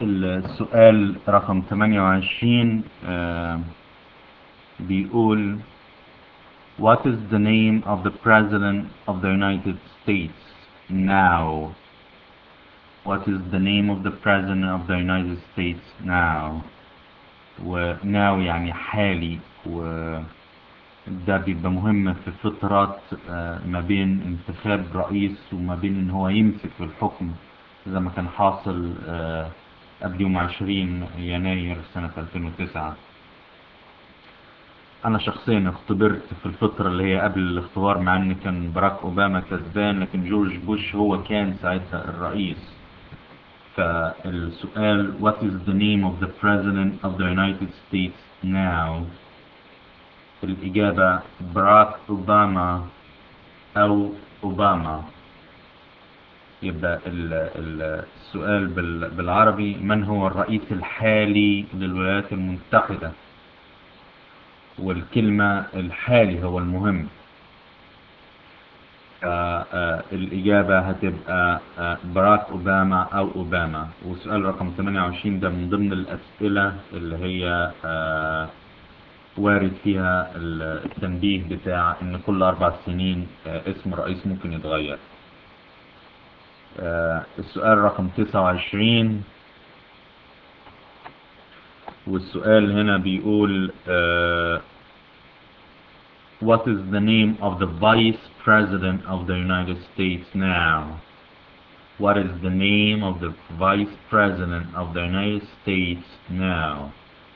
السؤال رقم 28 آه، بيقول What is the name of the President of the United States now? What is the name of the President of the United States now? و now يعني حالي و ده بيبقى مهم في فترات آه، ما بين انتخاب رئيس وما بين ان هو يمسك في الحكم زي ما كان حاصل آه، قبل يوم 20 يناير سنة 2009 انا شخصيا اختبرت في الفترة اللي هي قبل الاختبار مع ان كان باراك اوباما كسبان لكن جورج بوش هو كان ساعتها الرئيس فالسؤال what is the name of the president of the United States now الإجابة باراك أوباما أو أوباما يبقى ال- ال- السؤال بال- بالعربي من هو الرئيس الحالي للولايات المتحدة والكلمة الحالي هو المهم فالإجابة هتبقى آه، باراك أوباما أو أوباما وسؤال رقم 28 ده من ضمن الأسئلة اللي هي آه، وارد فيها التنبيه بتاع ان كل اربع سنين آه، اسم الرئيس ممكن يتغير آه، السؤال رقم 29 والسؤال هنا بيقول آه، What is the name of the Vice President of the United States now? What is the name of the Vice President of the United States now?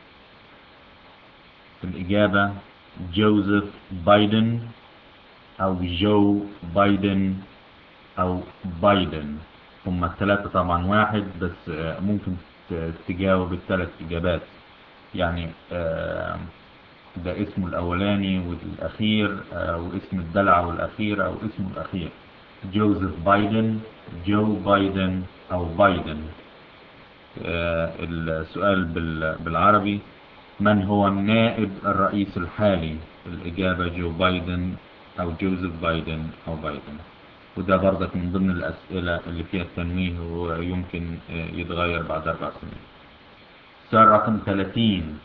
الإجابة جوزيف بايدن أو جو بايدن أو بايدن هما الثلاثة طبعا واحد بس آه، ممكن ت- تجاوب الثلاث إجابات يعني آه، ده اسمه الأولاني والأخير آه، واسم الدلع والأخير أو اسمه الأخير جوزيف بايدن جو بايدن أو بايدن آه، السؤال بال- بالعربي من هو النائب الرئيس الحالي الإجابة جو بايدن أو جوزيف بايدن أو بايدن وده برضك من ضمن الأسئلة اللي فيها التنويه ويمكن آه، يتغير بعد أربع سنين سؤال رقم 30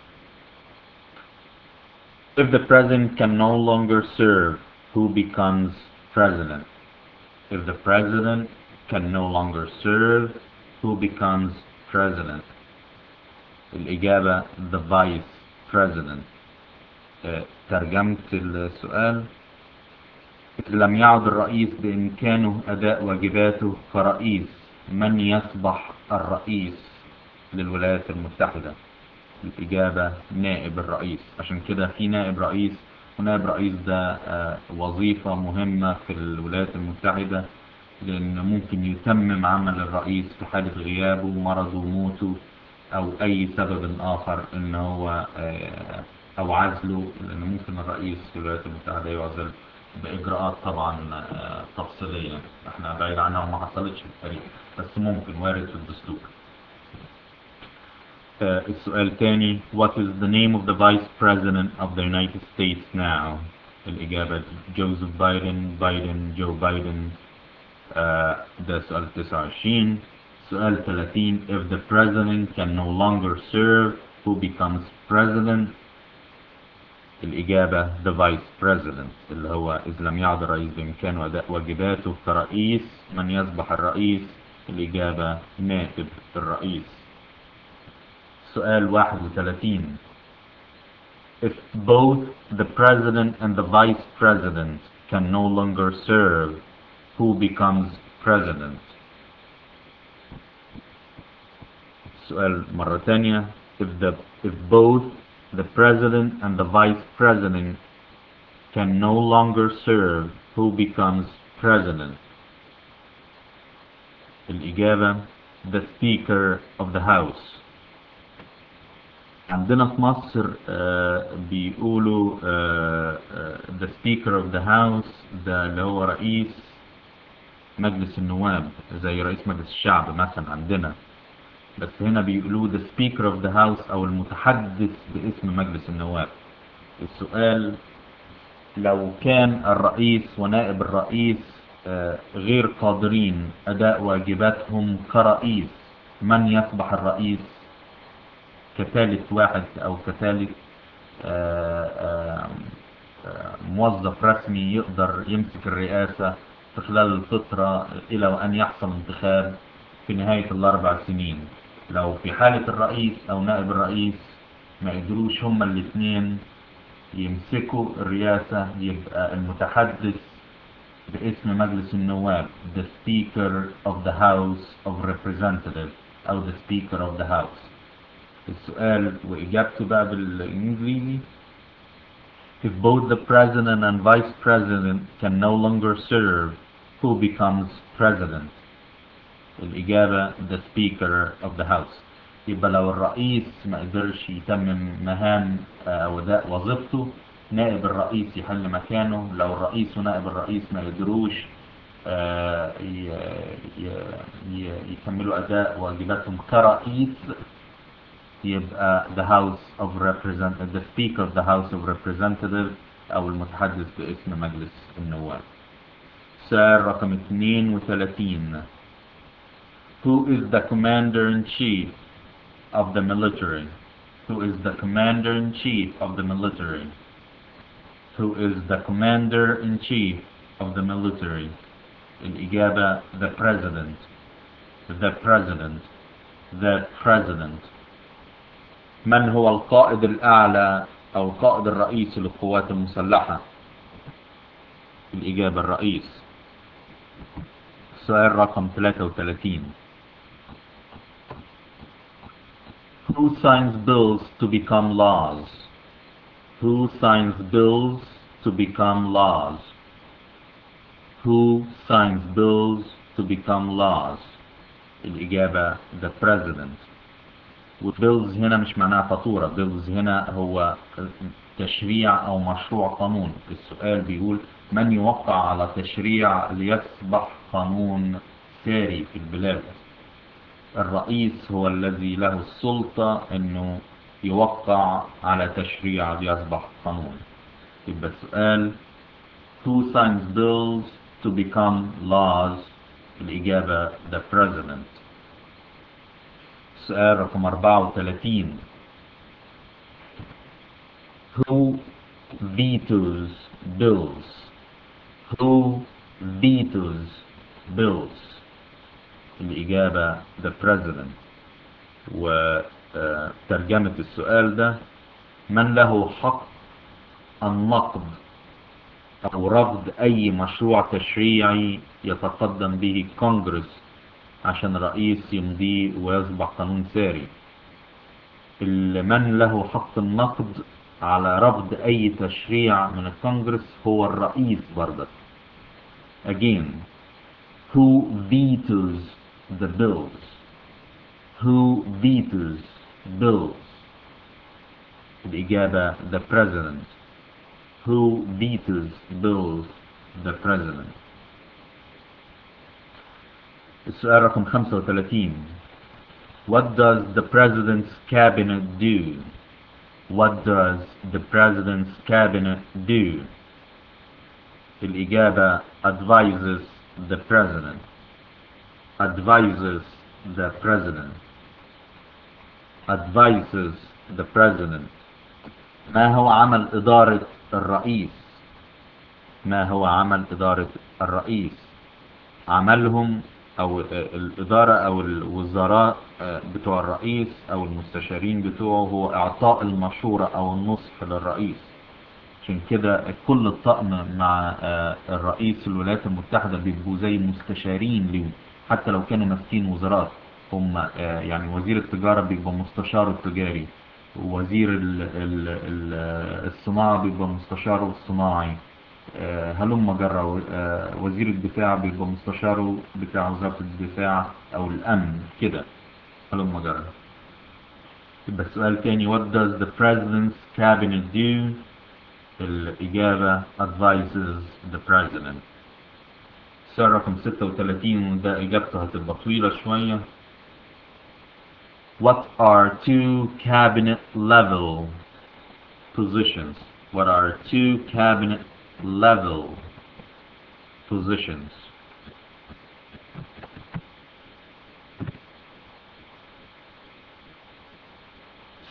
If the president can no longer serve, who becomes president? If the president can no longer serve, who becomes president? الإجابة the vice president آه، ترجمة السؤال إذ لم يعد الرئيس بإمكانه أداء واجباته كرئيس من يصبح الرئيس للولايات المتحدة الإجابة نائب الرئيس عشان كده في نائب رئيس ونائب رئيس ده آه، وظيفة مهمة في الولايات المتحدة لأن ممكن يتمم عمل الرئيس في حالة غيابه مرضه موته أو أي سبب آخر إن هو آه، أو عزله لأن ممكن الرئيس في الولايات المتحدة يعزل بإجراءات طبعا آه، تفصيلية احنا بعيد عنها وما حصلتش في التاريخ بس ممكن وارد في الدستور آه، السؤال تاني What is the name of the Vice President of the United States now? الإجابة جوزيف بايدن بايدن جو بايدن آه، ده سؤال 29 سؤال 30 If the President can no longer serve, who becomes President? الإجابة the Vice President اللي هو إذ لم يعد الرئيس بإمكانه أداء واجباته كرئيس من يصبح الرئيس الإجابة نائب الرئيس سؤال 31 If both the President and the Vice President can no longer serve, who becomes President? سؤال مرة تانية if the if both the President and the Vice President can no longer serve, who becomes President? الإجابة the Speaker of the House عندنا في مصر آه، بيقولوا آه، آه، the Speaker of the House ده اللي هو رئيس مجلس النواب زي رئيس مجلس الشعب مثلا عندنا بس هنا بيقولوا the Speaker of the House أو المتحدث باسم مجلس النواب السؤال لو كان الرئيس ونائب الرئيس آه، غير قادرين أداء واجباتهم كرئيس من يصبح الرئيس كثالث واحد أو كثالث آه، آه، آه، موظف رسمي يقدر يمسك الرئاسة في خلال الفترة إلى أن يحصل انتخاب في نهاية الأربع سنين لو في حالة الرئيس أو نائب الرئيس ما قدروش هما الاثنين يمسكوا الرئاسة يبقى المتحدث باسم مجلس النواب the speaker of the house of representatives أو the speaker of the house السؤال وإجابته بقى بالإنجليزي If both the president and vice president can no longer serve, who becomes president? الإجابة the speaker of the house يبقى لو الرئيس ما قدرش يتمم مهام أو أداء وظيفته نائب الرئيس يحل مكانه لو الرئيس ونائب الرئيس ما قدروش آه، ي- ي- ي- يكملوا أداء واجباتهم كرئيس يبقى the House of Representatives the Speaker of the House of Representatives أو المتحدث باسم مجلس النواب سؤال رقم 32 Who is the Commander-in-Chief of the military? Who is the Commander-in-Chief of the military? Who is the Commander-in-Chief of the military? الإجابة the President the President the President من هو القائد الأعلى أو القائد الرئيسي للقوات المسلحة الإجابة الرئيس سؤال رقم 33 Who signs bills to become laws? Who signs bills to become laws? Who signs bills to become laws? الإجابة the President وبيلز هنا مش معناها فاتورة بيلز هنا هو تشريع أو مشروع قانون السؤال بيقول من يوقع على تشريع ليصبح قانون ساري في البلاد الرئيس هو الذي له السلطة انه يوقع على تشريع ليصبح قانون يبقى السؤال who signs bills to become laws الإجابة the president سؤال رقم 34 who vetoes bills who vetoes bills الإجابة the president وترجمة السؤال ده من له حق النقد أو رفض أي مشروع تشريعي يتقدم به كونجرس عشان رئيس يمضيه ويصبح قانون ساري اللي من له حق النقد على رفض أي تشريع من الكونجرس هو الرئيس برضك again who vetoes the bills who vetoes bills الإجابة the president who vetoes bills the president السؤال رقم 35 What does the president's cabinet do? What does the president's cabinet do? الإجابة advises the president advises the president advises the president ما هو عمل إدارة الرئيس ما هو عمل إدارة الرئيس عملهم أو الإدارة أو الوزراء بتوع الرئيس أو المستشارين بتوعه هو إعطاء المشورة أو النصح للرئيس عشان كده كل الطقم مع الرئيس الولايات المتحدة بيبقوا زي مستشارين ليه حتى لو كانوا ماسكين وزارات هم يعني وزير التجارة بيبقى مستشاره التجاري ووزير ال ال ال الصناعة بيبقى مستشاره الصناعي هلم جرى وزير الدفاع بيبقى مستشاره بتاع وزارة الدفاع أو الأمن كده هلم جرى يبقى السؤال تاني what does the president's cabinet do الإجابة advises the president السؤال رقم 36 وده إجابته هتبقى طويلة شوية What are two cabinet level positions? What are two cabinet level positions?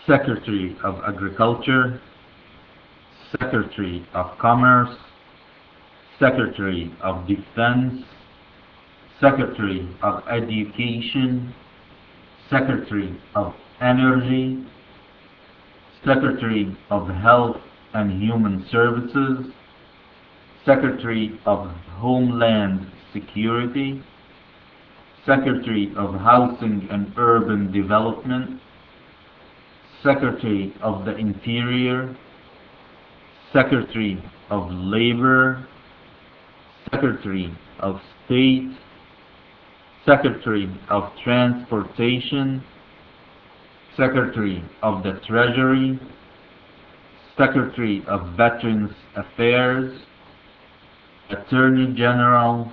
Secretary of Agriculture, Secretary of Commerce, Secretary of Defense, Secretary of Education, Secretary of Energy, Secretary of Health and Human Services, Secretary of Homeland Security, Secretary of Housing and Urban Development, Secretary of the Interior, Secretary of Labor, Secretary of State, Secretary of Transportation, Secretary of the Treasury, Secretary of Veterans Affairs, Attorney General,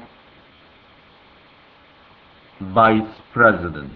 Vice President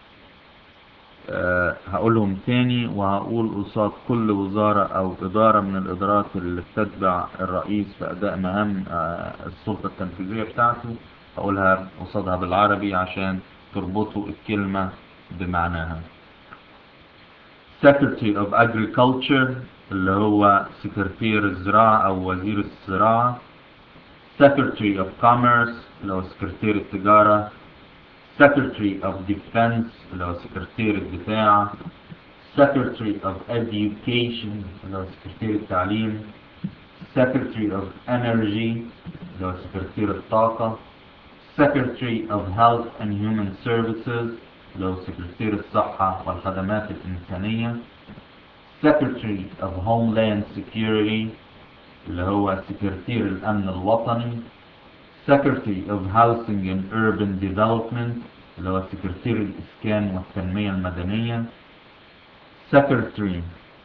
أه هقولهم تاني وهقول قصاد كل وزارة أو إدارة من الإدارات اللي بتتبع الرئيس في أداء مهام أه السلطة التنفيذية بتاعته هقولها قصادها بالعربي عشان تربطوا الكلمة بمعناها Secretary of Agriculture اللي هو سكرتير الزراعة أو وزير الزراعة Secretary of Commerce اللي هو سكرتير التجارة Secretary of Defense اللي هو سكرتير الدفاع Secretary of Education اللي هو سكرتير التعليم Secretary of Energy اللي هو سكرتير الطاقة Secretary of Health and Human Services اللي هو سكرتير الصحة والخدمات الإنسانية Secretary of Homeland Security اللي هو سكرتير الأمن الوطني Secretary of Housing and Urban Development اللي هو سكرتير الإسكان والتنمية المدنية Secretary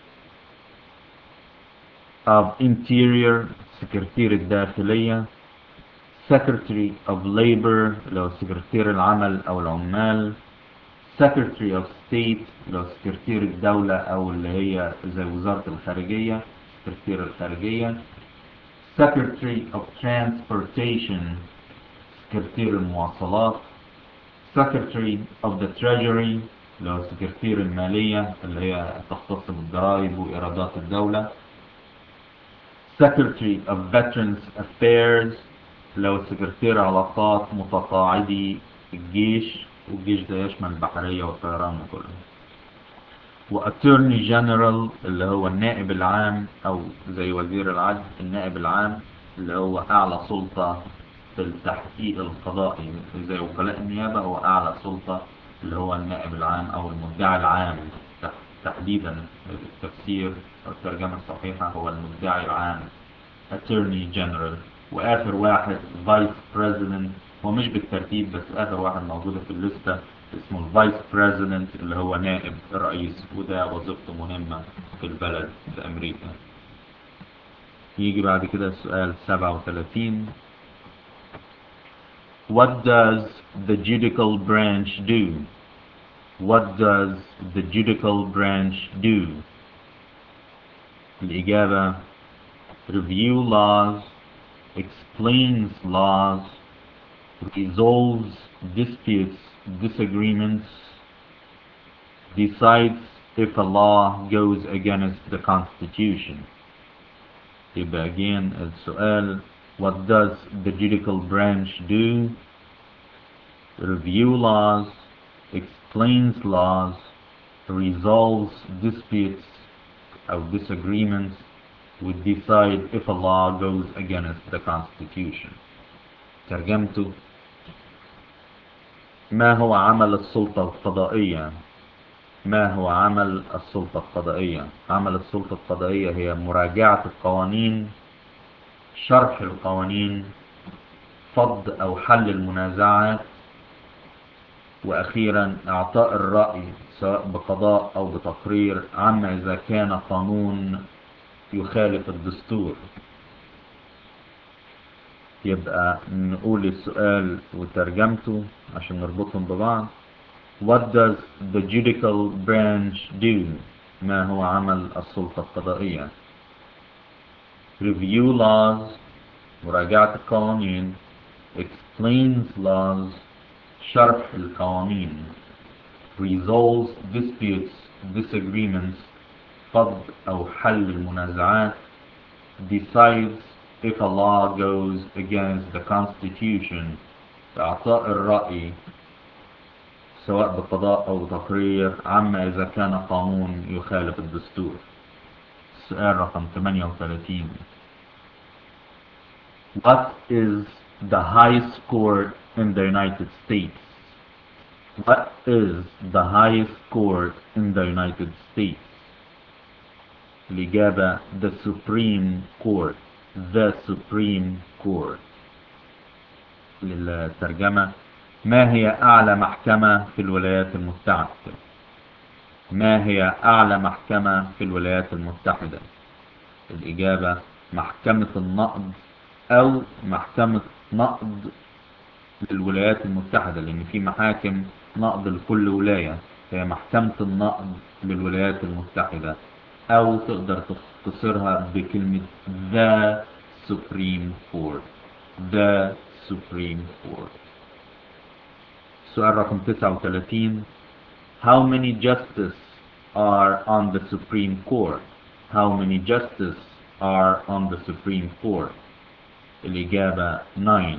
of Interior سكرتير الداخلية Secretary of Labor اللي هو سكرتير العمل أو العمال Secretary of State اللي هو سكرتير الدولة أو اللي هي زي وزارة الخارجية سكرتير الخارجية Secretary of Transportation سكرتير المواصلات Secretary of the Treasury اللي هو سكرتير المالية اللي هي تختص بالضرائب وإيرادات الدولة Secretary of Veterans Affairs اللي هو سكرتير علاقات متقاعدي الجيش والجيش ده يشمل البحرية والطيران وكله واتورني جنرال اللي هو النائب العام او زي وزير العدل النائب العام اللي هو اعلى سلطة في التحقيق القضائي زي وكلاء النيابة هو اعلى سلطة اللي هو النائب العام او المدعي العام تحديدا التفسير او الترجمة الصحيحة هو المدعي العام attorney general واخر واحد vice president هو مش بالترتيب بس اخر واحد موجودة في الليستة اسمه الفايس بريزيدنت اللي هو نائب الرئيس وده وظيفته مهمة في البلد في امريكا يجي بعد كده السؤال 37 What does the judicial branch do? What does the judicial branch do? الإجابة review laws, explains laws, resolves disputes, disagreements, decides if a law goes against the Constitution. يبقى again السؤال what does the judicial branch do? Review laws, explains laws, resolves disputes or disagreements, would decide if a law goes against the Constitution. ترجمته ما هو عمل السلطة القضائية ما هو عمل السلطة القضائية عمل السلطة القضائية هي مراجعة القوانين شرح القوانين فض أو حل المنازعات وأخيرا إعطاء الرأي سواء بقضاء أو بتقرير عما إذا كان قانون يخالف الدستور يبقى نقول السؤال وترجمته عشان نربطهم ببعض What does the judicial branch do? ما هو عمل السلطة القضائية Review laws مراجعة القوانين Explains laws شرح القوانين Resolves disputes disagreements فض أو حل المنازعات decides if a law goes against the constitution إعطاء الرأي سواء بقضاء أو تقرير عما إذا كان قانون يخالف الدستور السؤال رقم 38 What is the highest court in the United States? What is the highest court in the United States? الإجابة the Supreme Court the Supreme Court للترجمة ما هي أعلى محكمة في الولايات المتحدة ما هي أعلى محكمة في الولايات المتحدة الإجابة محكمة النقض أو محكمة نقض للولايات المتحدة لأن في محاكم نقض لكل ولاية هي محكمة النقض للولايات المتحدة أو تقدر تختصرها بكلمة The Supreme Court The Supreme Court سؤال رقم 39 How many justices are on the Supreme Court? How many justices are on the Supreme Court? الإجابة 9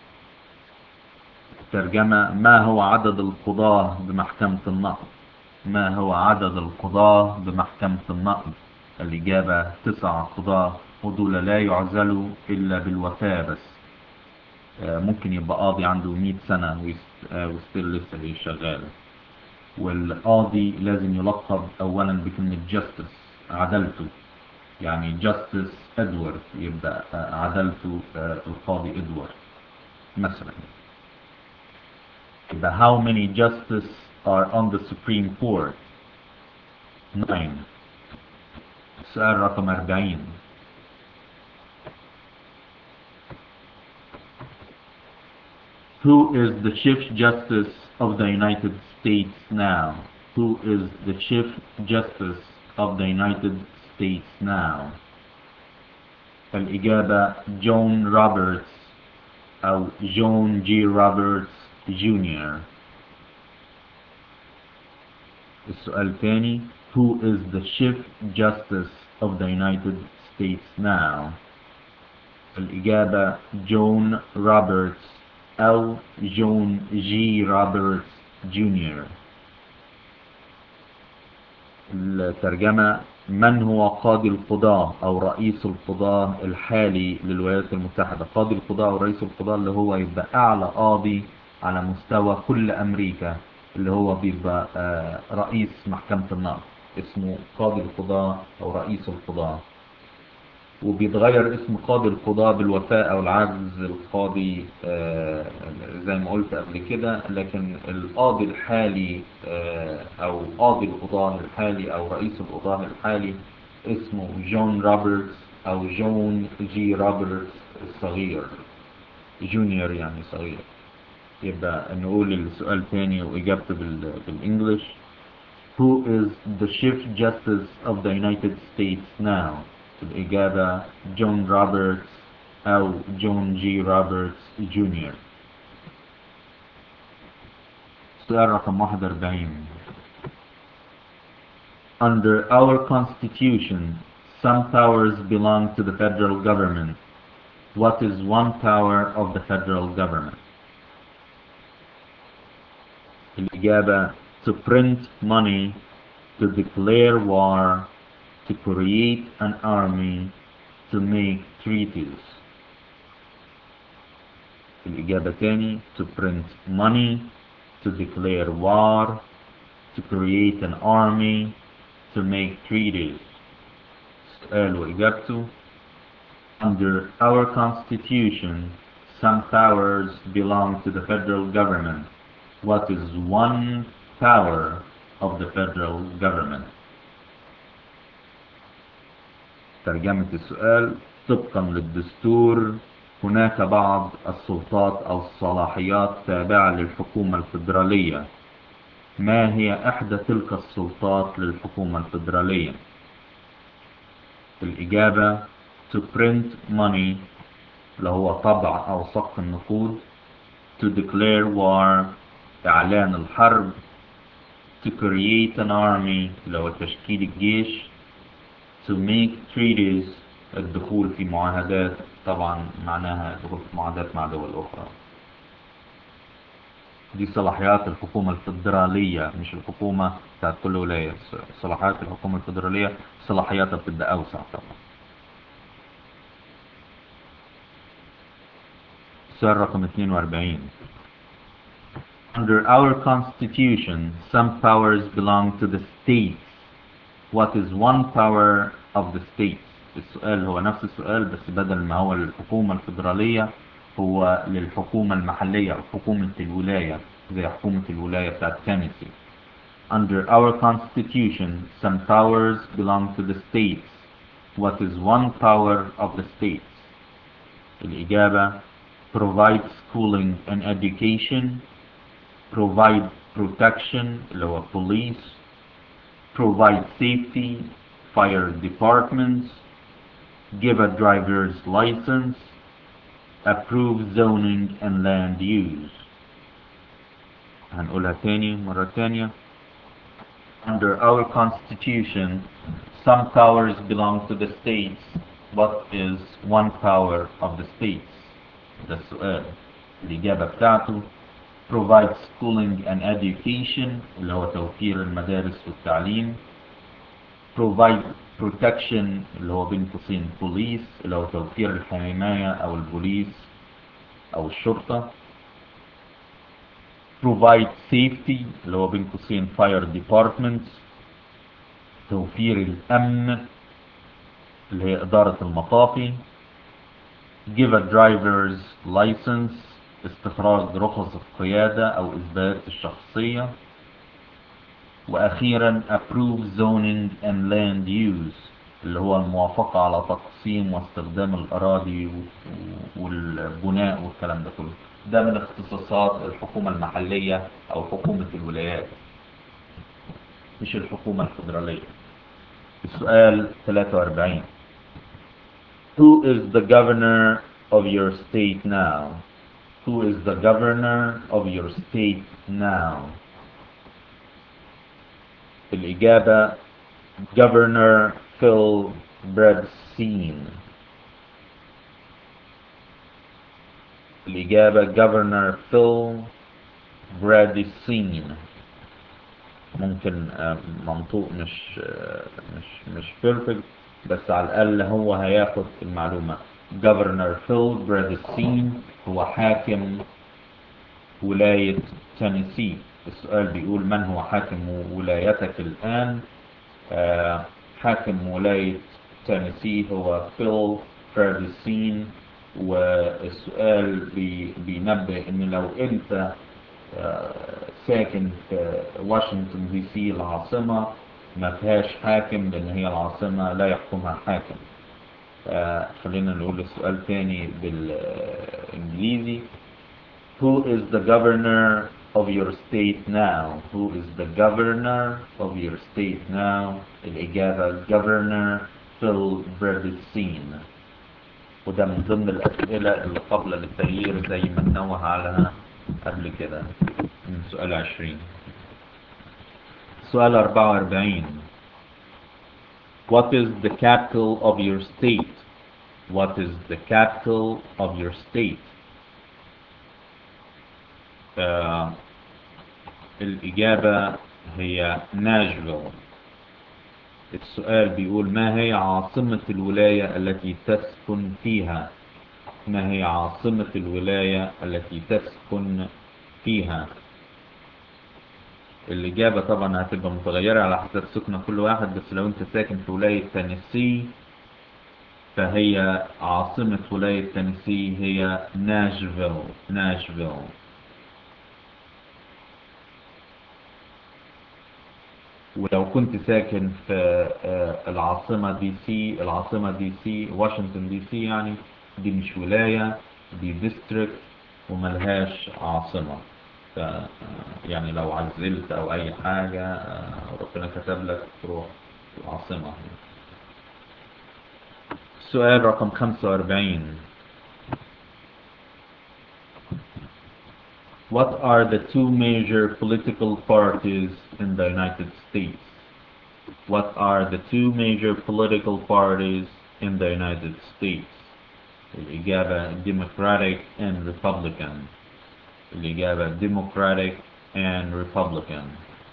الترجمة ما هو عدد القضاة بمحكمة النقض ما هو عدد القضاة بمحكمة النقض الإجابة تسع قضاة ودول لا يعزلوا إلا بالوفاة بس ممكن يبقى قاضي عنده 100 سنة وستيل لسه شغال والقاضي لازم يلقب أولا بكلمة justice عدلته يعني justice إدوارد يبقى عدلته القاضي إدوارد مثلا يبقى how many justices are on the Supreme Court 9 سؤال رقم 40 Who is the Chief Justice of the United States now? Who is the Chief Justice of the United States now? الإجابة جون روبرتس أو جون جي روبرتس جونيور السؤال الثاني Who is the Chief Justice of the United States now? الإجابة جون روبرتس أو جون جي روبرتس جونيور الترجمة من هو قاضي القضاة أو رئيس القضاة الحالي للولايات المتحدة قاضي القضاة أو رئيس القضاة اللي هو يبقى أعلى قاضي على مستوى كل أمريكا اللي هو بيبقى آه رئيس محكمة النقض اسمه قاضي القضاة أو رئيس القضاة وبيتغير اسم قاضي القضاة بالوفاء أو العجز القاضي آه زي ما قلت قبل كده لكن القاضي الحالي آه أو قاضي القضاة الحالي أو رئيس القضاة الحالي اسمه جون روبرتس أو جون جي روبرتس الصغير جونيور يعني صغير يبقى نقول السؤال تاني وإجابته بالإنجلش Who is the Chief Justice of the United States now? الإجابة جون روبرتس أو جون جي روبرتس جونيور سؤال رقم 41 Under our Constitution, some powers belong to the federal government. What is one power of the federal government? الإجابة to print money, to declare war, to create an army, to make treaties. الإجابة تاني to print money, to declare war, to create an army, to make treaties. سؤال وإجابته Under our constitution, some powers belong to the federal government. What is one power of the federal government? ترجمة السؤال طبقا للدستور هناك بعض السلطات أو الصلاحيات تابعة للحكومة الفيدرالية ما هي إحدى تلك السلطات للحكومة الفيدرالية الإجابة to print money اللي هو طبع أو صك النقود to declare war إعلان الحرب to create an army اللي هو تشكيل الجيش to make treaties الدخول في معاهدات طبعا معناها الدخول في معاهدات مع دول أخرى دي صلاحيات الحكومة الفدرالية مش الحكومة بتاعت كل ولاية صلاحيات الحكومة الفدرالية صلاحياتها بتبقى أوسع طبعا السؤال رقم 42 Under our constitution, some powers belong to the states. What is one power of the states? السؤال هو نفس السؤال بس بدل ما هو الحكومة الفدرالية هو للحكومة المحلية أو حكومة الولاية زي حكومة الولاية بتاعت تينيسي. Under our constitution, some powers belong to the states. What is one power of the states? الإجابة provide schooling and education, provide protection اللي هو police, provide safety, fire departments, give a driver's license, approve zoning and land use. هنقولها تاني مرة تانية. Under our constitution, some powers belong to the states. What is one power of the states? ده السؤال. الإجابة بتاعته provide schooling and education اللي هو توفير المدارس والتعليم provide protection اللي هو بين قوسين police اللي هو توفير الحماية أو البوليس أو الشرطة provide safety اللي هو بين قوسين fire departments توفير الأمن اللي هي إدارة المطافي give a driver's license استخراج رخص القيادة أو إثبات الشخصية وأخيرا approve zoning and land use اللي هو الموافقة على تقسيم واستخدام الأراضي والبناء والكلام ده كله ده من اختصاصات الحكومة المحلية أو حكومة الولايات مش الحكومة الفدرالية السؤال 43 Who is the governor of your state now? Who is the governor of your state now? الإجابة Governor Phil Bredesen الإجابة Governor Phil Bredesen ممكن منطوق مش مش مش بيرفكت بس على الأقل هو هياخد المعلومة Governor Phil Bredesen هو حاكم ولاية تينيسي السؤال بيقول من هو حاكم ولايتك الآن آه حاكم ولاية تينيسي هو فيل فريدسين والسؤال بي بينبه ان لو انت آه ساكن في واشنطن دي سي العاصمة ما فيهاش حاكم لان هي العاصمة لا يحكمها حاكم آه خلينا نقول السؤال تاني بالانجليزي Who is the governor of your state now? Who is the governor of your state now? الإجابة Governor Phil Bredesen وده من ضمن الأسئلة اللي قبل للتغيير زي ما نوه على قبل كده من سؤال عشرين سؤال أربعة وأربعين What is the capital of your state? What is the capital of your state? آه الإجابة هي ناشفيل السؤال بيقول ما هي عاصمة الولاية التي تسكن فيها ما هي عاصمة الولاية التي تسكن فيها الإجابة طبعا هتبقى متغيرة على حسب سكن كل واحد بس لو أنت ساكن في ولاية تينيسي فهي عاصمة ولاية تينيسي هي ناشفيل ناشفيل ولو كنت ساكن في العاصمة دي سي العاصمة دي سي واشنطن دي سي يعني دي مش ولاية دي ديستريكت وملهاش عاصمة ف يعني لو عزلت او اي حاجة ربنا كتب لك تروح العاصمة سؤال رقم 45 What are the two major political parties in the United States? What are the two major political parties in the United States? الإجابة Democratic and Republican. الإجابة Democratic and Republican.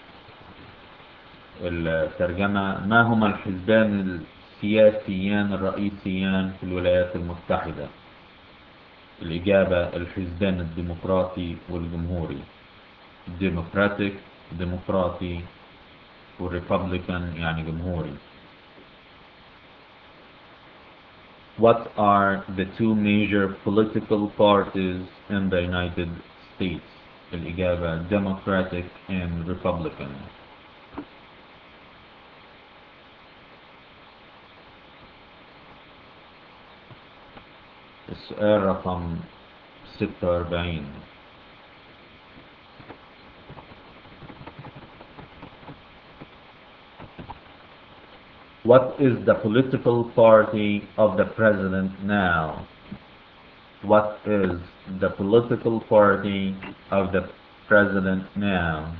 الترجمة ما هما الحزبان السياسيان الرئيسيان في الولايات المتحدة؟ الإجابة الحزبان الديمقراطي والجمهوري Democratic ديمقراطي والريبابليكان يعني جمهوري What are the two major political parties in the United States? الإجابة Democratic and Republican السؤال رقم 46 What is the political party of the president now? What is the political party of the president now?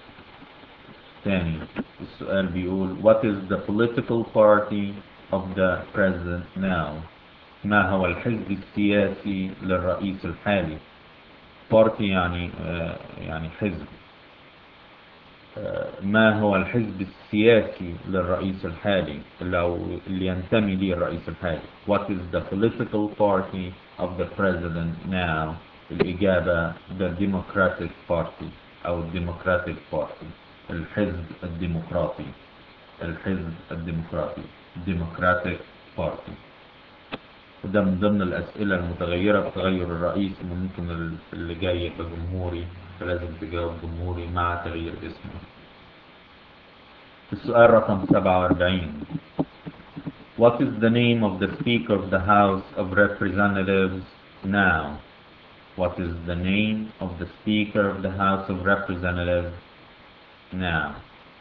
تاني السؤال بيقول What is the political party of the president now? ما هو الحزب السياسي للرئيس الحالي بارتي يعني آه يعني حزب آه ما هو الحزب السياسي للرئيس الحالي لو اللي ينتمي ليه الرئيس الحالي What is the political party of the president now الإجابة the Democratic Party أو Democratic Party الحزب الديمقراطي الحزب الديمقراطي Democratic Party وده من ضمن الأسئلة المتغيرة بتغير الرئيس ممكن اللي جاي يبقى جمهوري فلازم تجاوب جمهوري مع تغيير اسمه السؤال رقم 47 What is the name of the Speaker of the House of Representatives now? What is the name of the Speaker of the House of Representatives now?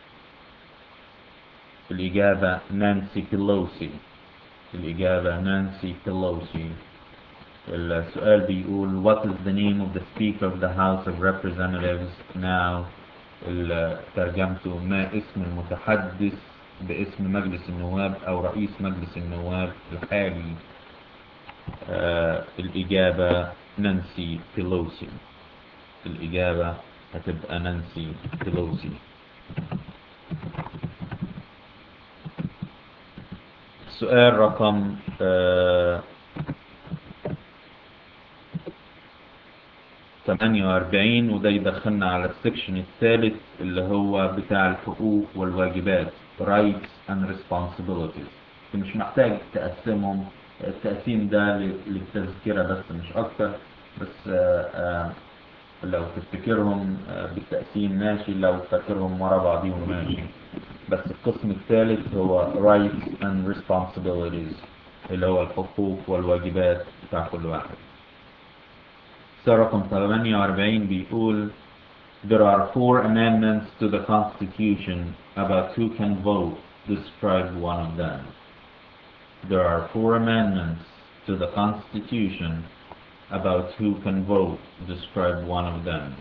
الإجابة نانسي بيلوسي الإجابة نانسي بيلوسي السؤال بيقول What is the name of the Speaker of the House of Representatives now ترجمته ما اسم المتحدث باسم مجلس النواب أو رئيس مجلس النواب الحالي آه الإجابة نانسي بيلوسي الإجابة هتبقى نانسي بيلوسي سؤال رقم آه 48 وده يدخلنا على السكشن الثالث اللي هو بتاع الحقوق والواجبات rights and responsibilities مش محتاج تقسمهم التقسيم ده للتذكرة بس مش أكتر بس آه آه لو تفتكرهم بالتقسيم ماشي لو فاكرهم ورا بعضيهم ماشي بس القسم الثالث هو rights and responsibilities اللي هو الحقوق والواجبات بتاع كل واحد رقم 48 بيقول There are four amendments to the Constitution about who can vote. Describe one of them. There are four amendments to the Constitution about who can vote. Describe one of them.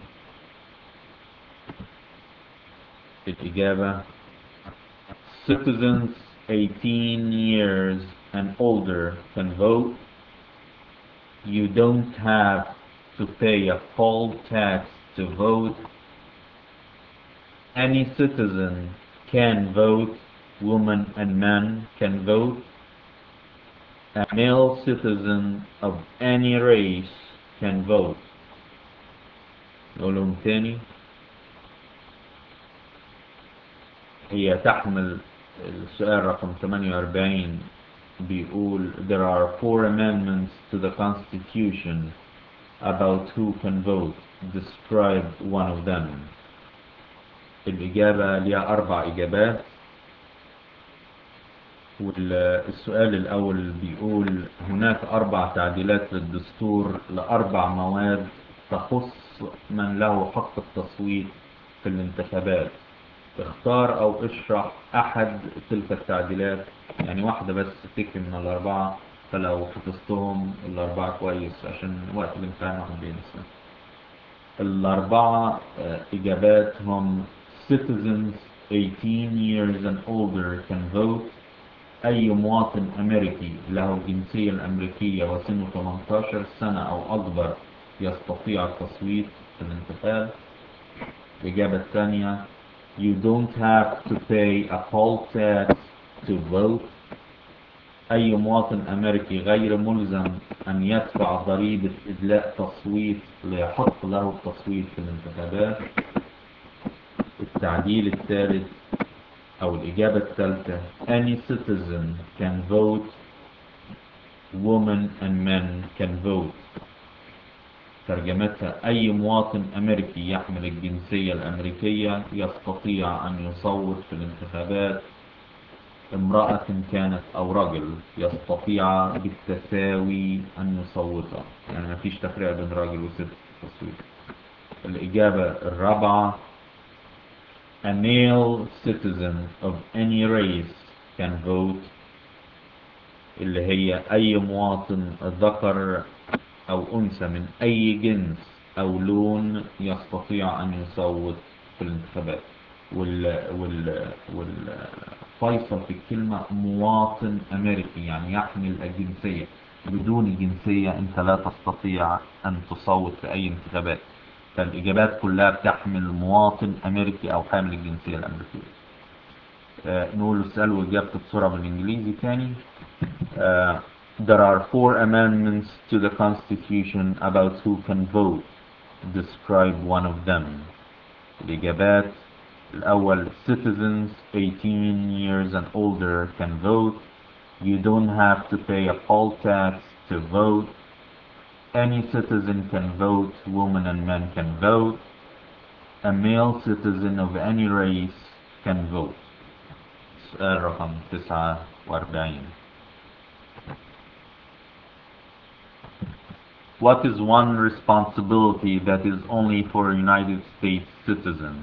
الإجابة Citizens 18 years and older can vote. You don't have to pay a poll tax to vote. Any citizen can vote. Women and men can vote. A male citizen of any race can vote. نقولهم تاني هي تحمل السؤال رقم 48 بيقول there are four amendments to the constitution about who can vote describe one of them الإجابة ليها أربع إجابات والسؤال الأول بيقول هناك أربع تعديلات للدستور لأربع مواد تخص من له حق التصويت في الانتخابات اختار أو اشرح أحد تلك التعديلات يعني واحدة بس تكفي من الأربعة فلو حفظتهم الأربعة كويس عشان وقت الامتحان واحد بينسى الأربعة آه، إجابات هم citizens 18 years and older can vote أي مواطن أمريكي له الجنسية الأمريكية وسنه 18 سنة أو أكبر يستطيع التصويت في الانتخاب الإجابة الثانية You don't have to pay a poll tax to vote أي مواطن أمريكي غير ملزم أن يدفع ضريبة إدلاء تصويت ليحق له التصويت في الانتخابات التعديل الثالث أو الإجابة الثالثة Any citizen can vote Women and men can vote ترجمتها أي مواطن أمريكي يحمل الجنسية الأمريكية يستطيع أن يصوت في الانتخابات امرأة كانت أو رجل يستطيع بالتساوي أن يصوت يعني ما فيش تفرقة بين راجل وست في التصويت الإجابة الرابعة A male citizen of any race can vote اللي هي أي مواطن ذكر أو أنثى من أي جنس أو لون يستطيع أن يصوت في الانتخابات وال وال والفيصل في الكلمة مواطن أمريكي يعني يحمل الجنسية بدون الجنسية أنت لا تستطيع أن تصوت في أي انتخابات فالإجابات كلها بتحمل مواطن أمريكي أو حامل الجنسية الأمريكية آه نقول السؤال وإجابته بسرعة بالإنجليزي تاني آه There are four amendments to the Constitution about who can vote. Describe one of them. الإجابات الأول citizens 18 years and older can vote. You don't have to pay a poll tax to vote. Any citizen can vote. Women and men can vote. A male citizen of any race can vote. سؤال رقم 49 What is one responsibility that is only for United States citizens?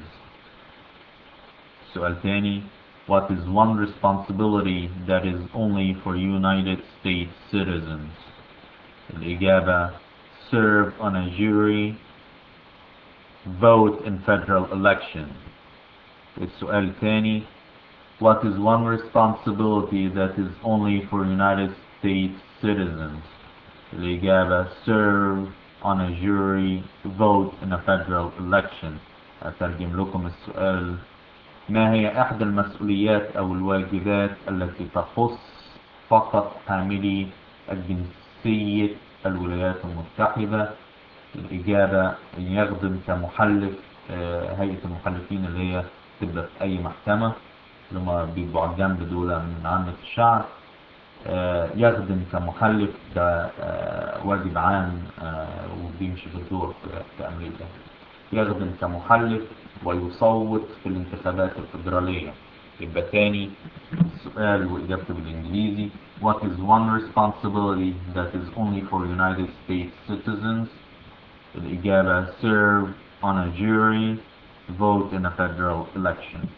سؤال تاني What is one responsibility that is only for United States citizens? الإجابة Serve on a jury Vote in federal elections السؤال الثاني What is one responsibility that is only for United States citizens? الإجابة serve on a jury vote in a federal election أترجم لكم السؤال ما هي إحدى المسؤوليات أو الواجبات التي تخص فقط حاملي الجنسية الولايات المتحدة الإجابة أن يخدم كمحلف آه، هيئة المحلفين اللي هي تبقى في أي محكمة اللي هما بيبقوا على الجنب دول من عامة الشعب آه، يخدم كمحلف ده آه، واجب عام آه، وبيمشي بالدور في- في أمريكا يخدم كمحلف ويصوت في الانتخابات الفيدرالية يبقى تاني السؤال وإجابته بالإنجليزي What is one responsibility that is only for United States citizens? الإجابة serve on a jury vote in a federal election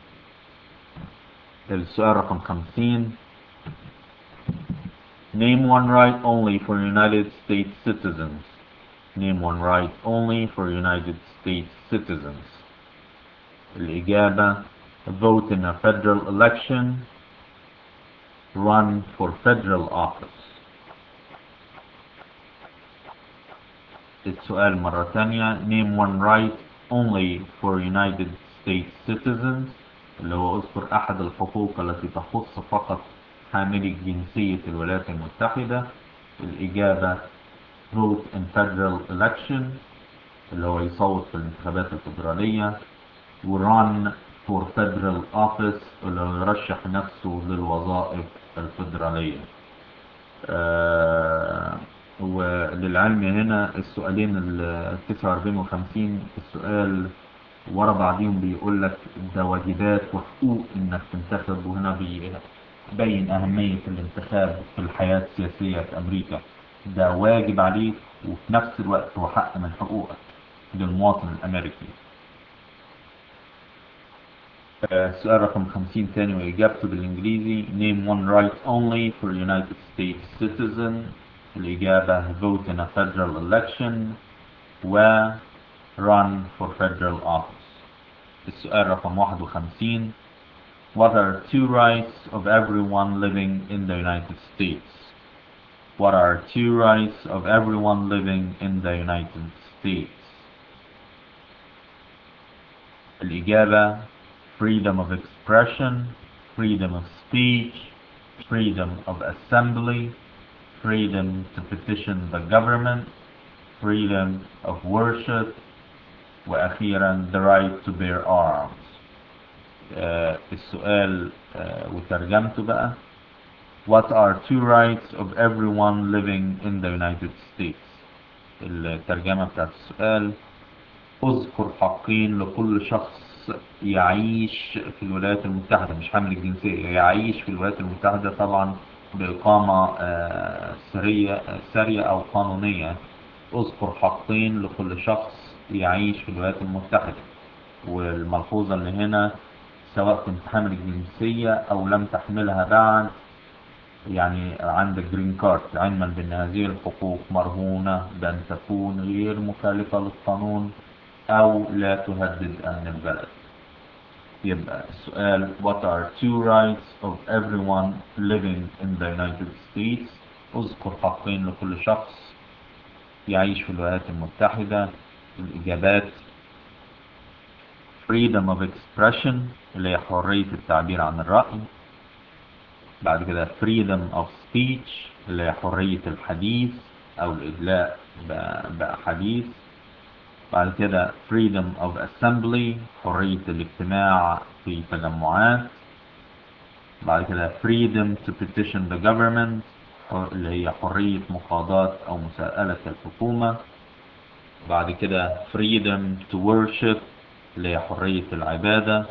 السؤال رقم 50 Name one right only for United States citizens. Name one right only for United States citizens. الإجابة vote in a federal election run for federal office. السؤال مرة تانية name one right only for United States citizens اللي هو اذكر أحد الحقوق التي تخص فقط حاملي جنسية الولايات المتحدة الإجابة vote in federal election اللي هو يصوت في الانتخابات الفيدرالية ورun for federal office اللي هو يرشح نفسه للوظائف الفيدرالية آه وللعلم هنا السؤالين ال 49 و 50 السؤال ورا بعضيهم بيقول لك ده واجبات وحقوق انك تنتخب وهنا بيبين اهمية الانتخاب في الحياة السياسية في امريكا ده واجب عليك وفي نفس الوقت هو حق من حقوقك للمواطن الامريكي آه، سؤال رقم 50 تاني وإجابته بالإنجليزي Name one right only for United States citizen الإجابة vote in a federal election و run for federal office السؤال رقم 51 What are two rights of everyone living in the United States? What are two rights of everyone living in the United States? الإجابة freedom of expression, freedom of speech, freedom of assembly, freedom to petition the government, freedom of worship, وأخيرا the right to bear arms. آه السؤال آه وترجمته بقى What are two rights of everyone living in the United States? الترجمة بتاعت السؤال اذكر حقين لكل شخص يعيش في الولايات المتحدة مش حامل الجنسية يعيش في الولايات المتحدة طبعا بإقامة آه سرية سارية أو قانونية اذكر حقين لكل شخص يعيش في الولايات المتحدة والملحوظة اللي هنا سواء كنت حامل الجنسية أو لم تحملها بعد يعني عندك جرين كارد علما بأن هذه الحقوق مرهونة بأن تكون غير مخالفة للقانون أو لا تهدد أمن البلد يبقى السؤال What are two rights of everyone living in the United States اذكر حقين لكل شخص يعيش في الولايات المتحدة الإجابات freedom of expression اللي هي حرية التعبير عن الرأي بعد كده freedom of speech اللي هي حرية الحديث أو الإدلاء بأحاديث بعد كده freedom of assembly حرية الاجتماع في تجمعات بعد كده freedom to petition the government اللي هي حرية مقاضاة أو مساءلة الحكومة بعد كده freedom to worship اللي هي حرية العبادة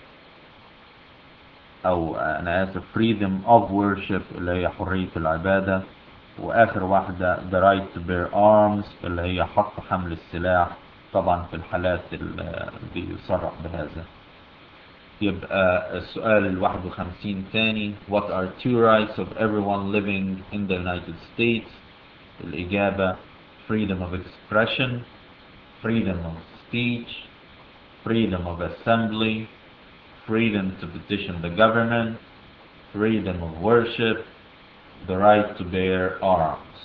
أو أنا آسف freedom of worship اللي هي حرية العبادة وآخر واحدة the right to bear arms اللي هي حق حمل السلاح طبعا في الحالات اللي بيصرح بهذا يبقى السؤال الواحد وخمسين تاني What are two rights of everyone living in the United States الإجابة freedom of expression freedom of speech freedom of assembly freedom to petition the government freedom of worship the right to bear arms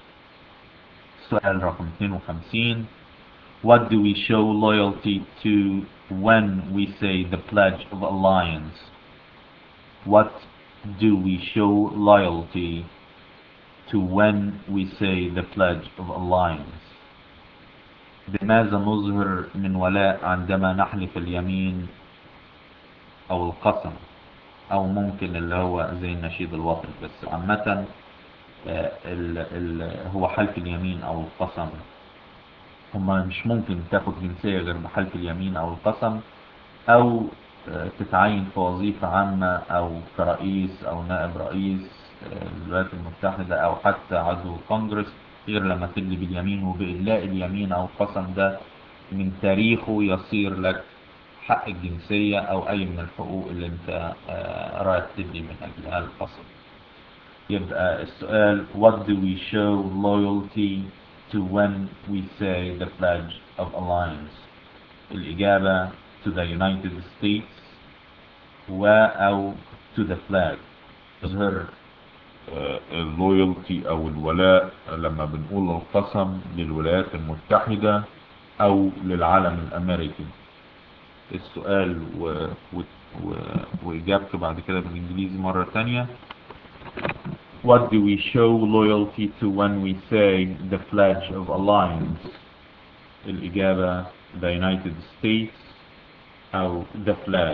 سؤال رقم 52 What do we show loyalty to when we say the Pledge of Alliance? What do we show loyalty to when we say the Pledge of Alliance? بماذا نظهر من ولاء عندما نحلف اليمين أو القسم أو ممكن اللي هو زي النشيد الوطني بس عامة ال ال هو حلف اليمين أو القسم هما مش ممكن تاخد جنسية غير بحلف اليمين أو القسم أو تتعين في وظيفة عامة أو كرئيس أو نائب رئيس الولايات المتحدة أو حتى عضو كونجرس غير لما تدلي باليمين وبإدلاء اليمين أو القسم ده من تاريخه يصير لك حق الجنسية أو أي من الحقوق اللي أنت رايح تدلي من أجلها القسم يبقى السؤال What do we show loyalty to when we say the Pledge of Alliance الإجابة to the United States و أو to the flag تظهر اللويالتي او الولاء لما بنقول القسم للولايات المتحدة او للعالم الامريكي السؤال و... و... و... وإجابته بعد كده بالإنجليزي مرة تانية What do we show loyalty to when we say the Pledge of Alliance الإجابة the United States أو the flag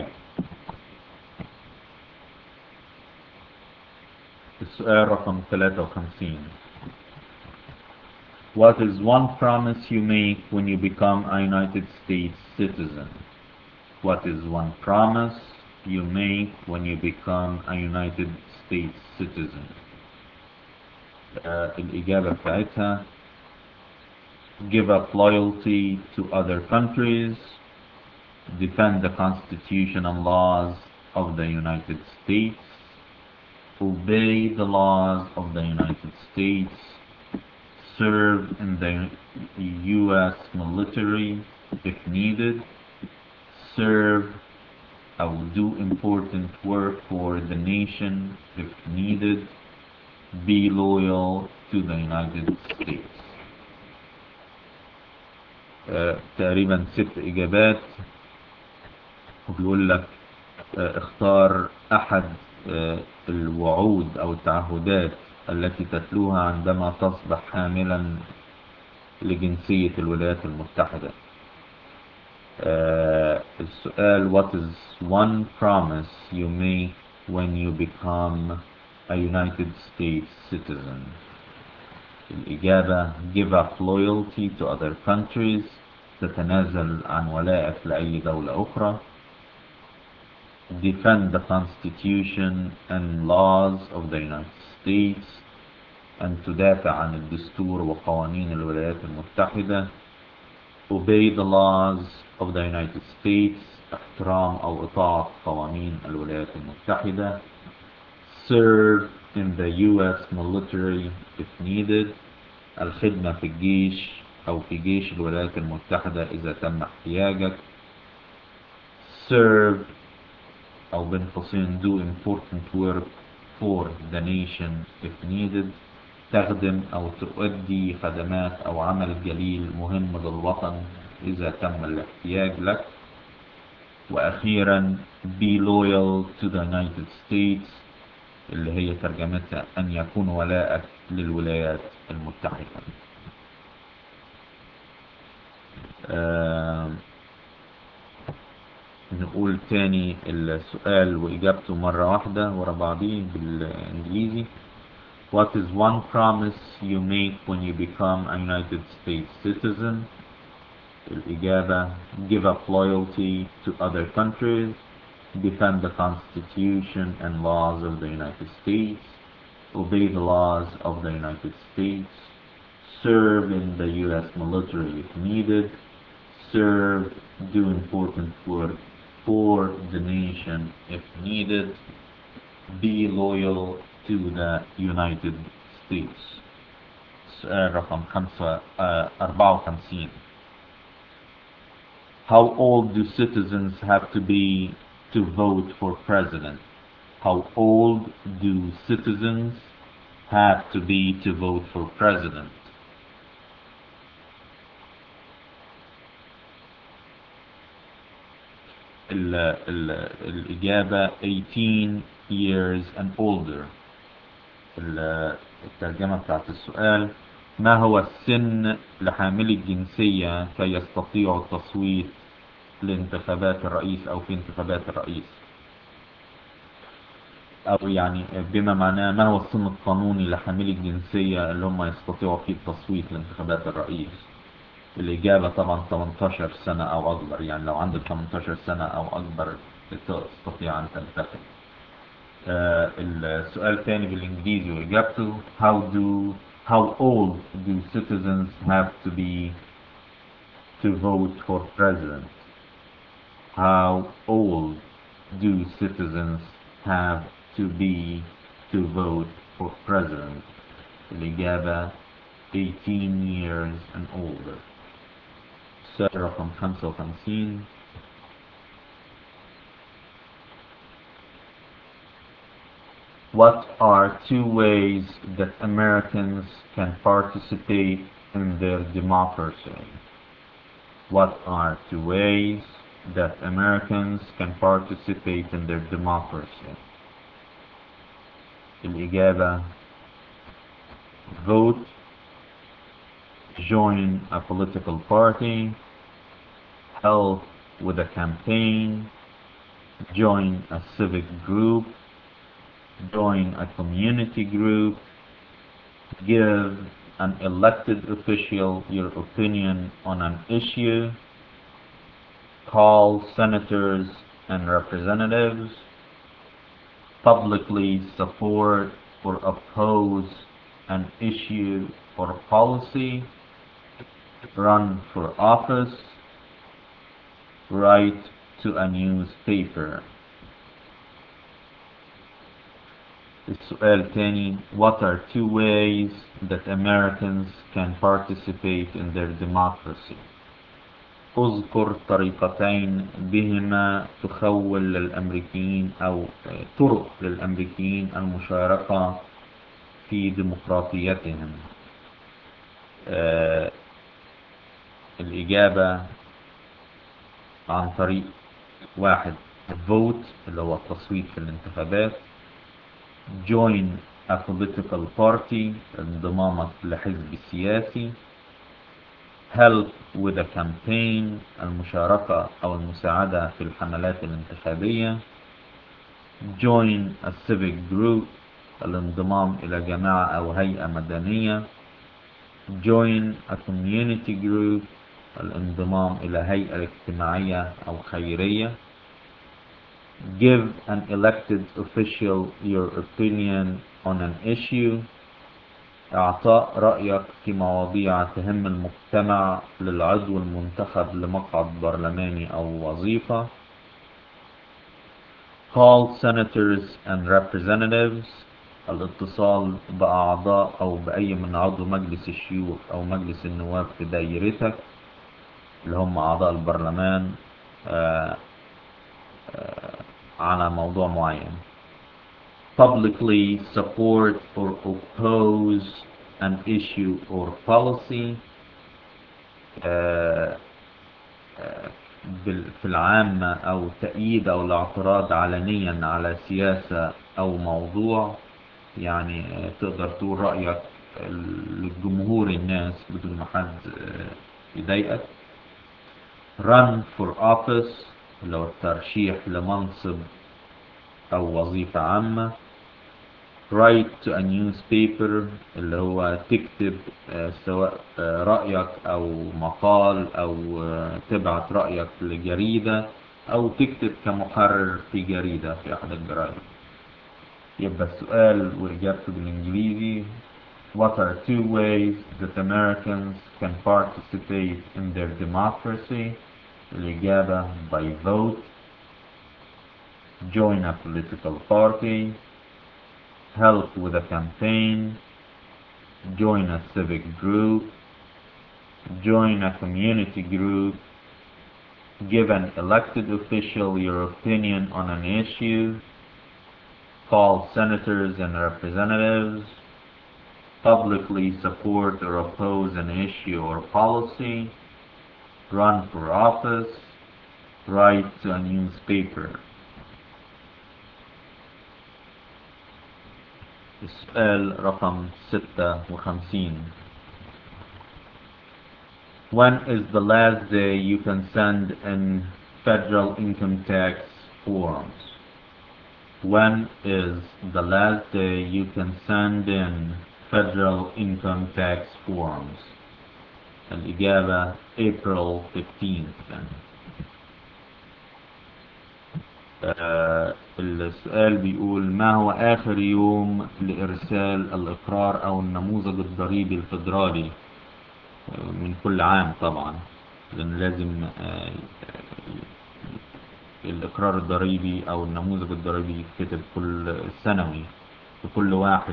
السؤال رقم 53 What is one promise you make when you become a United States citizen? What is one promise you make when you become a United States citizen? Uh, الإجابة بتاعتها Give up loyalty to other countries, defend the Constitution and laws of the United States, obey the laws of the United States, serve in the U.S. military, if needed serve أو do important work for the nation if needed be loyal to the United States آه، تقريبا ست إجابات وبيقول لك آه، اختار أحد آه، الوعود أو التعهدات التي تتلوها عندما تصبح حاملا لجنسية الولايات المتحدة آه، السؤال what is one promise you make when you become a United States citizen الإجابة give up loyalty to other countries تتنازل عن ولائك لأي دولة أخرى defend the Constitution and laws of the United States أن تدافع عن الدستور وقوانين الولايات المتحدة obey the laws of the United States احترام أو إطاعة قوانين الولايات المتحدة serve in the U.S. military if needed الخدمة في الجيش أو في جيش الولايات المتحدة إذا تم احتياجك serve أو بين قوسين do important work for the nation if needed تخدم أو تؤدي خدمات أو عمل جليل مهم للوطن إذا تم الاحتياج لك وأخيرا be loyal to the United States اللي هي ترجمتها أن يكون ولاءك للولايات المتحدة آم، نقول تاني السؤال وإجابته مرة واحدة ورا بعضيه بالإنجليزي What is one promise you make when you become a United States citizen? الإجابة Give up loyalty to other countries Defend the Constitution and laws of the United States Obey the laws of the United States Serve in the U.S. military if needed Serve, do important work for the nation if needed be loyal to the United States سؤال رقم خمسة آه، أربعة وخمسين How old do citizens have to be to vote for president? How old do citizens have to be to vote for president? ال ال الإجابة 18 years and older ال- الترجمة بتاعت السؤال ما هو السن لحاملي الجنسية كي يستطيعوا التصويت لانتخابات الرئيس أو في انتخابات الرئيس أو يعني بما معناه ما هو السن القانوني لحاملي الجنسية اللي هم يستطيعوا فيه التصويت لانتخابات الرئيس الإجابة طبعا 18 سنة أو أكبر يعني لو عندك 18 سنة أو أكبر تستطيع أن تنتخب آه، السؤال الثاني بالإنجليزي وإجابته how do how old do citizens have to be to vote for president how old do citizens have to be to vote for president الإجابة 18 years and older السؤال رقم 55 What are two ways that Americans can participate in their democracy? What are two ways that Americans can participate in their democracy? الإجابة vote, join a political party, help with a campaign, join a civic group, join a community group, give an elected official your opinion on an issue, call senators and representatives, publicly support or oppose an issue or policy, run for office, write to a newspaper. السؤال الثاني What are two ways that Americans can participate in their democracy? اذكر طريقتين بهما تخول للأمريكيين أو طرق للأمريكيين المشاركة في ديمقراطيتهم آه الإجابة عن طريق واحد vote اللي هو التصويت في الانتخابات join a political party انضمامك لحزب سياسي help with a campaign المشاركة أو المساعدة في الحملات الانتخابية join a civic group الانضمام إلى جماعة أو هيئة مدنية join a community group الانضمام إلى هيئة اجتماعية أو خيرية give an elected official your opinion on an issue اعطاء رأيك في مواضيع تهم المجتمع للعضو المنتخب لمقعد برلماني او وظيفة call senators and representatives الاتصال بأعضاء او بأي من عضو مجلس الشيوخ او مجلس النواب في دايرتك اللي هم اعضاء البرلمان آآ آآ على موضوع معين publicly support or oppose an issue or policy آه آه في العامة أو تأييد أو الاعتراض علنيا على سياسة أو موضوع يعني تقدر تقول رأيك للجمهور الناس بدون ما حد يضايقك run for office اللي هو الترشيح لمنصب أو وظيفة عامة write to a newspaper اللي هو تكتب سواء رأيك أو مقال أو تبعت رأيك لجريدة أو تكتب كمحرر في جريدة في أحد الجرائد يبقى السؤال وإجابته بالإنجليزي What are two ways that Americans can participate in their democracy? الإجابة by vote join a political party help with a campaign, join a civic group, join a community group, give an elected official your opinion on an issue, call senators and representatives, publicly support or oppose an issue or policy, run for office, write to a newspaper. السؤال رقم ستة وخمسين When is the last day you can send in federal income tax forms? When is the last day you can send in federal income tax forms? الإجابة April 15th. آه السؤال بيقول ما هو آخر يوم لإرسال الإقرار أو النموذج الضريبي الفيدرالي آه من كل عام طبعا لأن لازم آه الإقرار الضريبي أو النموذج الضريبي يتكتب كل سنوي لكل واحد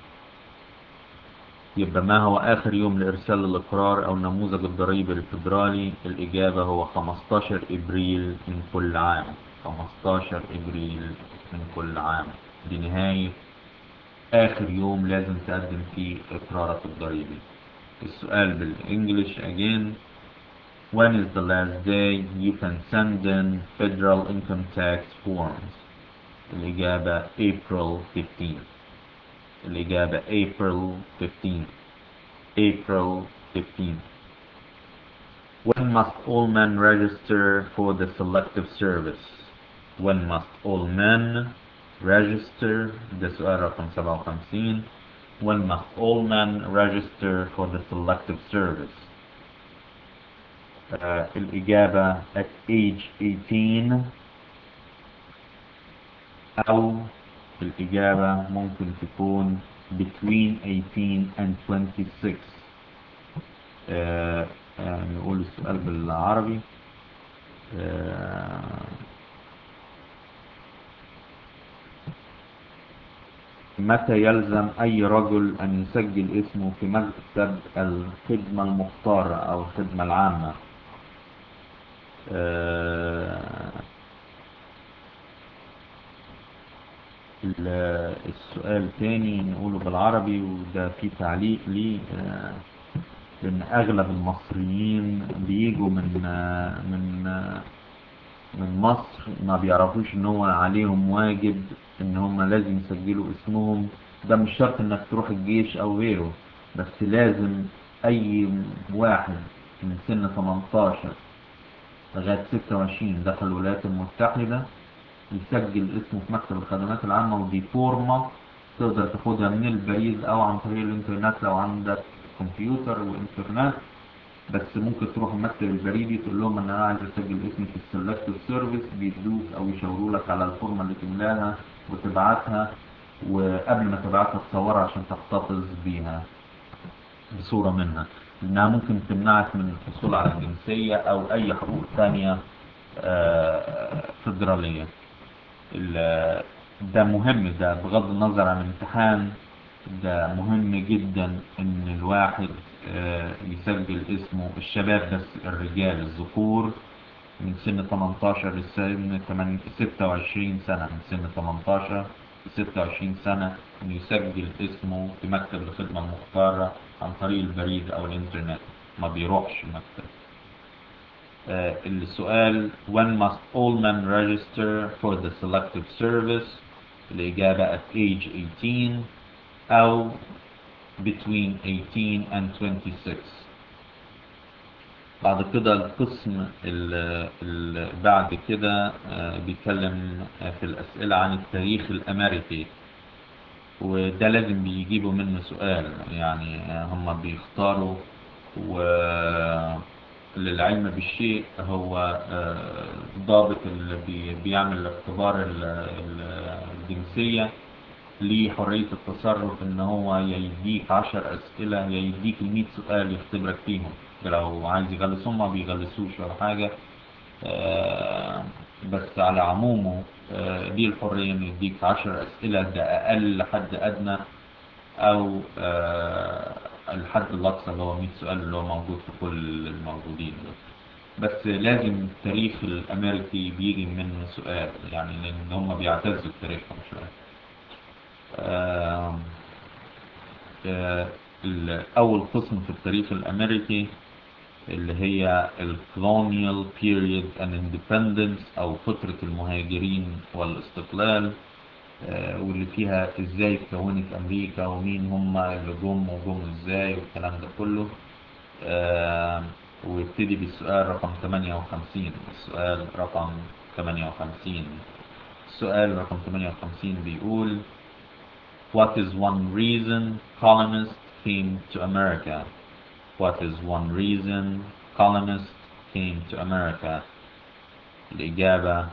يبقى ما هو آخر يوم لإرسال الإقرار أو النموذج الضريبي الفيدرالي الإجابة هو 15 إبريل من كل عام 15 ابريل من كل عام دي نهاية اخر يوم لازم تقدم فيه اقرارك الضريبي السؤال بالانجلش again when is the last day you can send in federal income tax forms الاجابة April 15 الاجابة April 15 April 15 when must all men register for the selective service when must all men register ده سؤال رقم 57 when must all men register for the selective service uh, الإجابة at age 18 أو الإجابة ممكن تكون between 18 and 26 uh, uh, نقول السؤال بالعربي uh, متى يلزم أي رجل أن يسجل اسمه في مكتب الخدمة المختارة أو الخدمة العامة آه، ال- السؤال تاني نقوله بالعربي وده فيه تعليق ليه آه، لأن أغلب المصريين بيجوا من آه، من آه، من مصر ما بيعرفوش إن هو عليهم واجب إن هم لازم يسجلوا اسمهم ده مش شرط إنك تروح الجيش أو غيره بس لازم أي واحد من سن 18 لغاية 26 دخل الولايات المتحدة يسجل اسمه في مكتب الخدمات العامة ودي فورمة تقدر تاخدها من البريد أو عن طريق الإنترنت لو عندك كمبيوتر وإنترنت بس ممكن تروح المكتب البريدي تقول لهم إن أنا عايز أسجل اسمي في السلكتيف سيرفيس بيدوك أو يشاوروا لك على الفورمة اللي تملاها وتبعتها وقبل ما تبعتها تصورها عشان تحتفظ بيها بصورة منها لأنها ممكن تمنعك من الحصول على الجنسية أو أي حقوق ثانية آه، فيدرالية ال- ده مهم ده بغض النظر عن الامتحان ده مهم جدا ان الواحد آه، يسجل اسمه الشباب بس الرجال الذكور من سن 18 لسن 8 26 سنة من سن 18 ل 26 سنة انه يسجل اسمه في مكتب الخدمة المختارة عن طريق البريد او الانترنت ما بيروحش المكتب آه، السؤال when must all men register for the selective service الإجابة at age 18 أو between 18 and 26 بعد كده القسم ال- ال- بعد كده آه، بيتكلم آه، في الأسئلة عن التاريخ الأمريكي وده لازم بيجيبوا منه سؤال يعني آه، هم بيختاروا وللعلم بالشيء هو آه، ضابط اللي بي- بيعمل اختبار ال- ال- الجنسية ليه حرية التصرف ان هو يا يديك عشر اسئلة يا يديك المية سؤال يختبرك فيهم لو عايز يغلسهم ما بيغلسوش ولا حاجة آه، بس على عمومه آه، ليه الحرية انه يديك عشر اسئلة ده اقل حد ادنى او آه، الحد الاقصى اللي هو 100 سؤال اللي هو موجود في كل الموجودين دول بس لازم التاريخ الامريكي بيجي منه سؤال يعني لان هم بيعتزوا بتاريخهم شويه آم، آه، ال- أول قسم في التاريخ الأمريكي اللي هي ال colonial period and independence أو فترة المهاجرين والاستقلال آه، واللي فيها ازاي اتكونت أمريكا ومين هم اللي جم وجم ازاي والكلام ده كله آه، ويبتدي بالسؤال رقم 58 السؤال رقم 58 السؤال رقم 58 بيقول What is one reason colonists came to America? What is one reason colonists came to America? الإجابة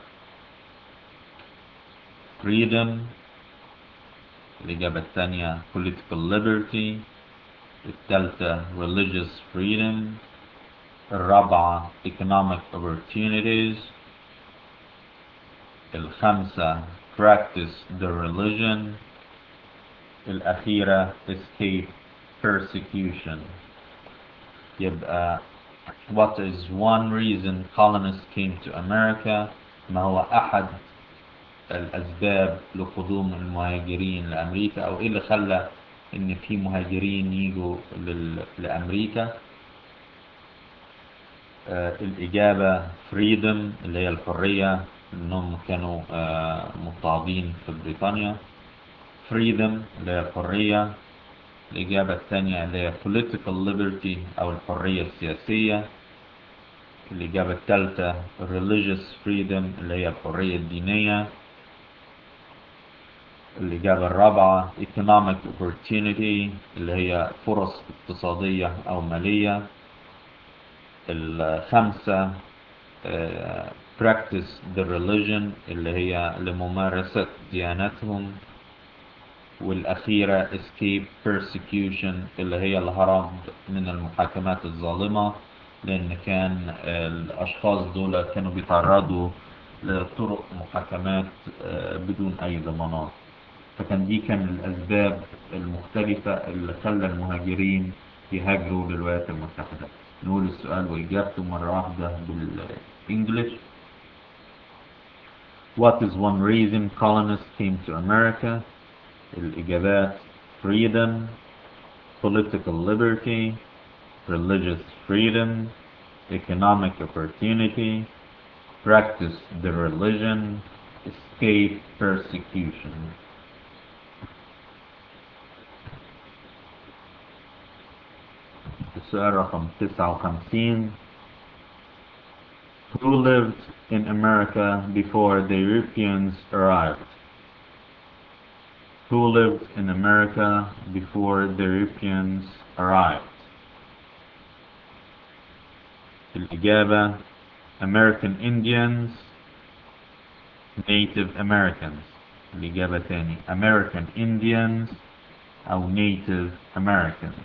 freedom الإجابة الثانية political liberty الثالثة religious freedom الرابعة economic opportunities الخامسة practice the religion الأخيرة escape persecution يبقى what is one reason colonists came to America ما هو أحد الأسباب لقدوم المهاجرين لأمريكا أو إيه اللي خلى إن في مهاجرين يجوا لل... لأمريكا آه الإجابة freedom اللي هي الحرية إنهم كانوا آه مضطهدين في بريطانيا freedom اللي هي الحرية الإجابة الثانية اللي هي political liberty أو الحرية السياسية الإجابة الثالثة religious freedom اللي هي الحرية الدينية الإجابة الرابعة economic opportunity اللي هي فرص اقتصادية أو مالية الخامسة آه، practice the religion اللي هي لممارسة ديانتهم والأخيرة escape persecution اللي هي الهرب من المحاكمات الظالمة لأن كان الأشخاص دول كانوا بيتعرضوا لطرق محاكمات آه، بدون أي ضمانات فكان دي كان الأسباب المختلفة اللي خلى المهاجرين يهاجروا للولايات المتحدة نقول السؤال وإجابته مرة واحدة بالإنجليش What is one reason colonists came to America? الإجابات freedom, political liberty, religious freedom, economic opportunity, practice the religion, escape persecution. السؤال رقم 59 Who lived in America before the Europeans arrived? Who lived in America before the Europeans arrived? الإجابة American Indians Native Americans الإجابة تاني American Indians أو Native Americans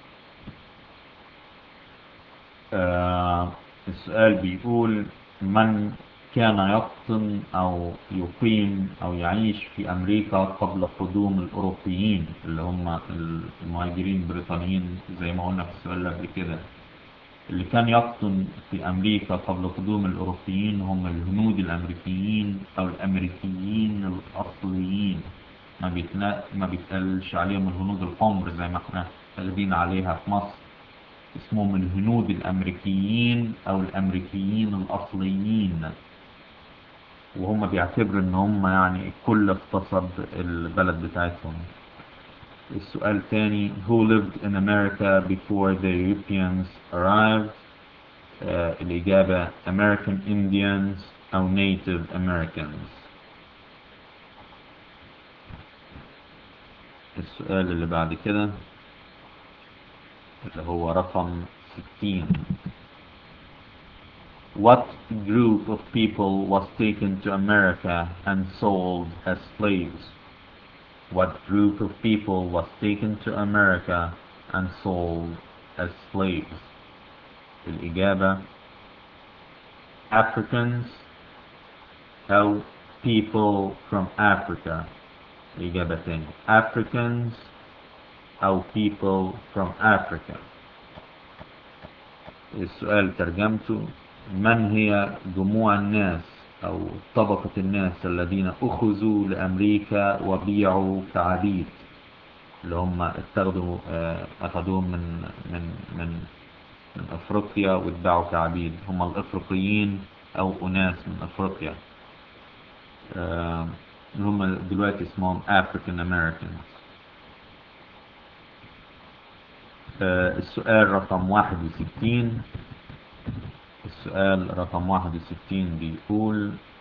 آه السؤال بيقول من كان يقطن أو يقيم أو يعيش في أمريكا قبل قدوم الأوروبيين اللي هم المهاجرين البريطانيين زي ما قلنا في السؤال اللي قبل كده اللي كان يقطن في أمريكا قبل قدوم الأوروبيين هم الهنود الأمريكيين أو الأمريكيين الأصليين ما بيتنا... ما بيتقالش عليهم الهنود الحمر زي ما احنا قلبين عليها في مصر اسمهم الهنود الأمريكيين أو الأمريكيين الأصليين وهم بيعتبروا ان هم يعني الكل اغتصب البلد بتاعتهم السؤال الثاني who lived in America before the Europeans arrived آه الإجابة American Indians أو Native Americans السؤال اللي بعد كده اللي هو رقم 60 What group of people was taken to America and sold as slaves? What group of people was taken to America and sold as slaves? الإجابة Africans أو people from Africa الإجابة تاني Africans أو people from Africa السؤال ترجمته من هي جموع الناس أو طبقة الناس الذين أخذوا لأمريكا وبيعوا كعبيد اللي هم اتخذوا أخذوهم من من من من أفريقيا واتباعوا كعبيد هم الأفريقيين أو أناس من أفريقيا اللي هم دلوقتي اسمهم African Americans السؤال رقم 61 السؤال رقم 61 بيقول